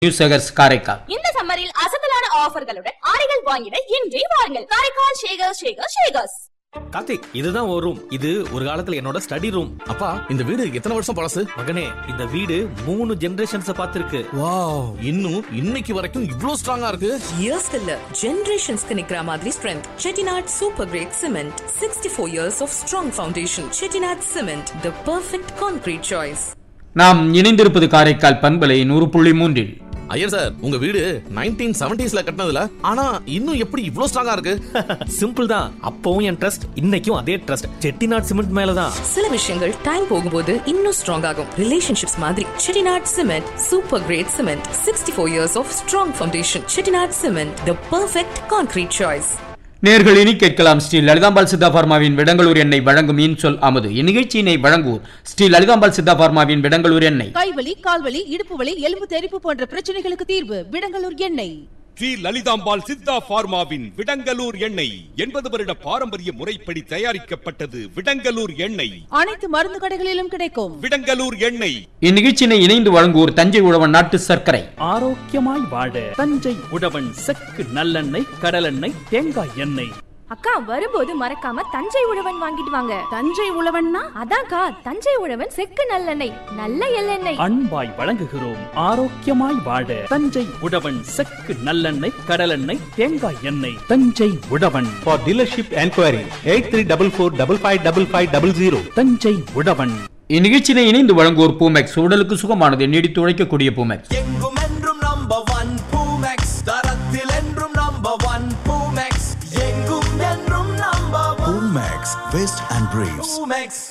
New Sekar's Karaikal இந்த சம்மரில் அசத்தலான ஆஃபர்களுடன் ஆடைகள் வாங்கிட இன்றே வாருங்கள் காரைக்கால் ஷேகர் ஷேகர் ஷேகர்ஸ் கார்த்திக் இதுதான் ஒரு ரூம் இது ஒரு காலத்துல என்னோட ஸ்டடி ரூம் அப்பா இந்த வீடு எத்தனை வருஷம் பழசு மகனே இந்த வீடு மூணு ஜெனரேஷன்ஸ் பார்த்திருக்கு வாவ் இன்னும் இன்னைக்கு வரைக்கும் இவ்ளோ ஸ்ட்ராங்கா இருக்கு இயர்ஸ்க்கு இல்ல ஜெனரேஷன்ஸ்க்கு நிக்கிற மாதிரி strength Chettinad super grade cement sixty four years of strong foundation Chettinad cement the perfect concrete choice நாம் இணைந்திருப்பது காரைக்கால் பண்பலை நூறு புள்ளி மூன்றில் ஐயர் சார் உங்க வீடு நைன்டீன் செவன்டிஸ்ல கட்டினதுல ஆனா இன்னும் எப்படி இவ்ளோ ஸ்ட்ராங்கா இருக்கு சிம்பிள் தான் அப்பவும் என் ட்ரஸ்ட் இன்னைக்கும் அதே ட்ரஸ்ட் செட்டிநாட் சிமெண்ட் மேலதான் சில விஷயங்கள் டைம் போகும்போது இன்னும் ஸ்ட்ராங் ஆகும் ரிலேஷன்ஷிப்ஸ் மாதிரி Chettinad cement super grade cement sixty four years of strong foundation Chettinad cement the perfect concrete choice நேர்கள் இனி கேட்கலாம் ஸ்ரீ லலிதாம்பாள் சித்தா பார்மாவின் விடங்களூர் எண்ணெய் வழங்கும் இன்சொல் அமுது இந்நிகழ்ச்சியினை வழங்குவோர் ஸ்ரீ லலிதாம்பாள் சித்தா பார்மாவின் விடங்களூர் எண்ணெய் கைவலி கால்வலி இடுப்பு வலி எலும்பு தெறிப்பு போன்ற பிரச்சனைகளுக்கு தீர்வு விடங்கலூர் எண்ணெய் ஸ்ரீ லலிதாம்பாள் சித்தா பார்மாவின் விடங்கலூர் எண்ணெய் எண்பது வருட பாரம்பரிய முறைப்படி தயாரிக்கப்பட்டது விடங்கலூர் எண்ணெய் அனைத்து மருந்து கடைகளிலும் கிடைக்கும் விடங்கலூர் எண்ணெய் இந்நிகழ்ச்சியினை இணைந்து வழங்குவோர் தஞ்சை உழவன் நாட்டு சர்க்கரை ஆரோக்கியமாய் வாழ தஞ்சை உழவன் செக்கு நல்லெண்ணெய் கடலெண்ணெய் தேங்காய் எண்ணெய் அக்கா வரும்போது மறக்காம தஞ்சை உழவன் வாங்கிட்டு வாங்க தஞ்சை உழவன்னா அதான்க்கா தஞ்சை உழவன் செக்கு நல்லெண்ணெய் நல்ல எள்ளெண்ணெய் அன்பாய் வழங்குகிறோம் ஆரோக்கியமாய் வாழ தஞ்சை உழவன் செக்கு நல்லெண்ணெய் கடலெண்ணெய் தேங்காய் எண்ணெய் தஞ்சை உழவன் For dealership enquiry, 8344555500. தஞ்சை உழவன் இந்நிகழ்ச்சியினை இணைந்து வழங்குவோர் பூமெக்ஸ் உடலுக்கு சுகமானது நீடித்து உழைக்கக்கூடிய பூமெக்ஸ் எங்கும் என்றும் நம்பர் ஒன் பூமெக்ஸ் தரத்தில் என்றும் நம்பர் ஒன் பூமெக்ஸ் எங்கும் என்றும் number one Max, Vest and Briefs. Poomex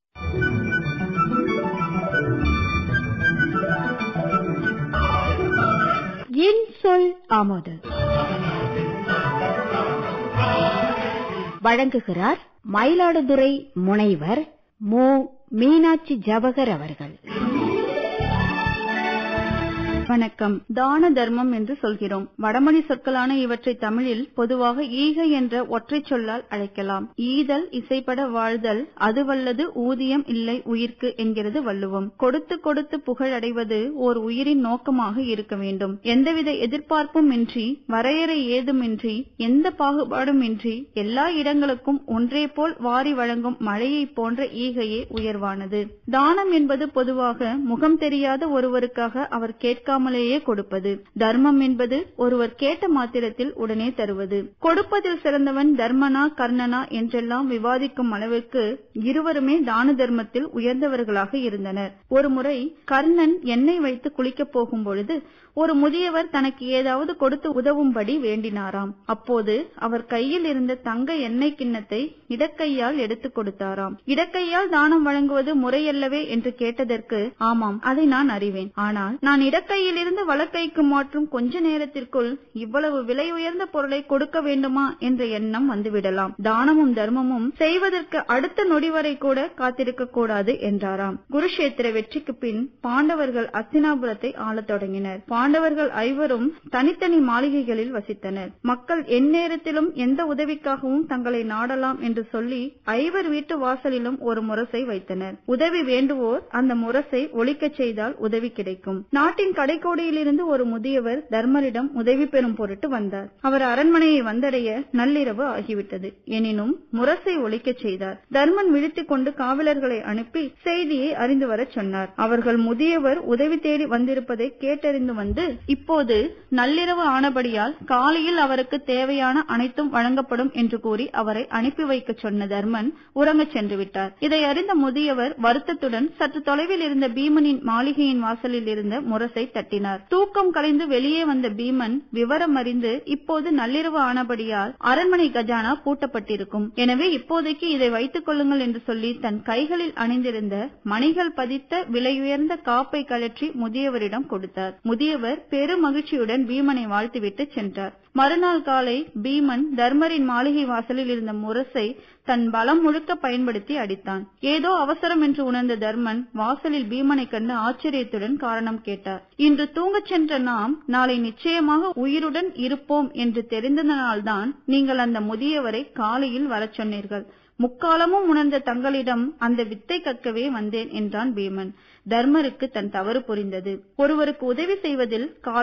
என் சொல் ஆமோது வழங்குகிறார் மயிலாடுதுறை முனைவர் மு மீனாட்சி ஜவகர் அவர்கள் வணக்கம் தான தர்மம் என்று சொல்கிறோம் வடமொழி சொற்களான இவற்றை தமிழில் பொதுவாக ஈகை என்ற ஒற்றைச் சொல்லால் அழைக்கலாம் ஈதல் இசைப்பட வாழ்தல் அதுவல்லது ஊதியம் இல்லை உயிர்க்கு என்கிறது வள்ளுவம் கொடுத்து கொடுத்து புகழடைவது ஓர் உயிரின் நோக்கமாக இருக்க வேண்டும் எந்தவித எதிர்பார்ப்பும் இன்றி வரையறை ஏதுமின்றி எந்த பாகுபாடும் இன்றி எல்லா இடங்களுக்கும் ஒன்றே போல் வாரி வழங்கும் மழையைப் போன்ற ஈகையே உயர்வானது தானம் என்பது பொதுவாக முகம் தெரியாத ஒருவருக்காக அவர் கேட்காமலேயே கொடுப்பது தர்மம் என்பது ஒருவர் கேட்ட மாத்திரத்தில் உடனே தருவது கொடுப்பதில் சிறந்தவன் தர்மனா கர்ணனா என்றெல்லாம் விவாதிக்கும் அளவிற்கு இருவருமே தான தர்மத்தில் உயர்ந்தவர்களாக இருந்தனர் ஒருமுறை கர்ணன் எண்ணெய் வைத்து குளிக்கப் போகும் பொழுது ஒரு முதியவர் தனக்கு ஏதாவது கொடுத்து உதவும்படி வேண்டினாராம் அப்போது அவர் கையில் இருந்த தங்க எண்ணெய் கிண்ணத்தை இடக்கையால் எடுத்துக் கொடுத்தாராம் இடக்கையால் தானம் வழங்குவது முறையல்லவே என்று கேட்டதற்கு ஆமாம் அதை நான் அறிவேன் ஆனால் நான் இடக்கையில் இருந்து வலக்கைக்கு மாற்றும் கொஞ்ச நேரத்திற்குள் இவ்வளவு விலை உயர்ந்த பொருளை கொடுக்க வேண்டுமா என்ற எண்ணம் வந்துவிடலாம் தானமும் தர்மமும் செய்வதற்கு அடுத்த நொடி வரை கூட காத்திருக்க கூடாது என்றாராம் குருஷேத்திர வெற்றிக்கு பின் பாண்டவர்கள் அஸ்தினாபுரத்தை ஆளத் தொடங்கினர் பாண்டவர்கள் ஐவரும் தனித்தனி மாளிகைகளில் வசித்தனர் மக்கள் எந்நேரத்திலும் எந்த உதவிக்காகவும் தங்களை நாடலாம் என்று சொல்லி ஐவர் வீட்டு வாசலிலும் ஒரு முரசை வைத்தனர் உதவி வேண்டுவோர் அந்த முரசை ஒலிக்கச் செய்தால் உதவி கிடைக்கும் நாட்டின் கடைக்கோடியிலிருந்து ஒரு முதியவர் தர்மரிடம் உதவி பெறும் பொருட்டு வந்தார் அவர் அரண்மனையை வந்தடைய நள்ளிரவு ஆகிவிட்டது எனினும் முரசை ஒலிக்கச் செய்தார் தர்மன் விழித்துக் கொண்டு காவலர்களை அனுப்பி செய்தியை அறிந்து வரச் சொன்னார் அவர்கள் முதியவர் உதவி தேடி வந்திருப்பதை கேட்டறிந்து வந்து இப்போது நள்ளிரவு ஆனபடியால் காலையில் அவருக்கு தேவையான அனைத்தும் வழங்கப்படும் என்று கூறி அவரை அனுப்பி வைக்க சொன்ன தர்மன் உறங்கச் சென்று விட்டார் இதை அறிந்த முதியவர் வருத்தத்துடன் சற்று தொலைவில் இருந்த பீமனின் மாளிகையின் வாசலில் இருந்த முரசை தட்டினார் தூக்கம் கலைந்து வெளியே வந்த பீமன் விவரம் அறிந்து இப்போது நள்ளிரவு ஆனபடியால் அரண்மனை கஜானா பூட்டப்பட்டிருக்கும் எனவே இப்போதைக்கு இதை வைத்துக் கொள்ளுங்கள் என்று சொல்லி தன் கைகளில் அணிந்திருந்த மணிகள் பதித்த விலையுயர்ந்த காப்பை கழற்றி முதியவரிடம் கொடுத்தார் முதியவர் பெரும் மகிழ்ச்சியுடன் பீமனை வாழ்த்துவிட்டு சென்றார் மறுநாள் காலை பீமன் தர்மரின் மாளிகை வாசலில் இருந்த முரசை தன் பலம் முழுக்க பயன்படுத்தி அடித்தான் ஏதோ அவசரம் என்று உணர்ந்த தர்மன் வாசலில் பீமனை கண்டு ஆச்சரியத்துடன் காரணம் கேட்டார் இன்று தூங்கச் சென்ற நாம் நாளை நிச்சயமாக உயிருடன் இருப்போம் என்று தெரிந்ததனால்தான் நீங்கள் அந்த முதியவரை காலையில் வரச் சொன்னீர்கள் முக்காலமும் உணர்ந்த தங்களிடம் அந்த வித்தை கற்கவே வந்தேன் என்றான் பீமன் தர்மருக்கு தன் தவறு புரிந்தது ஒருவருக்கு உதவி செய்வதில் கால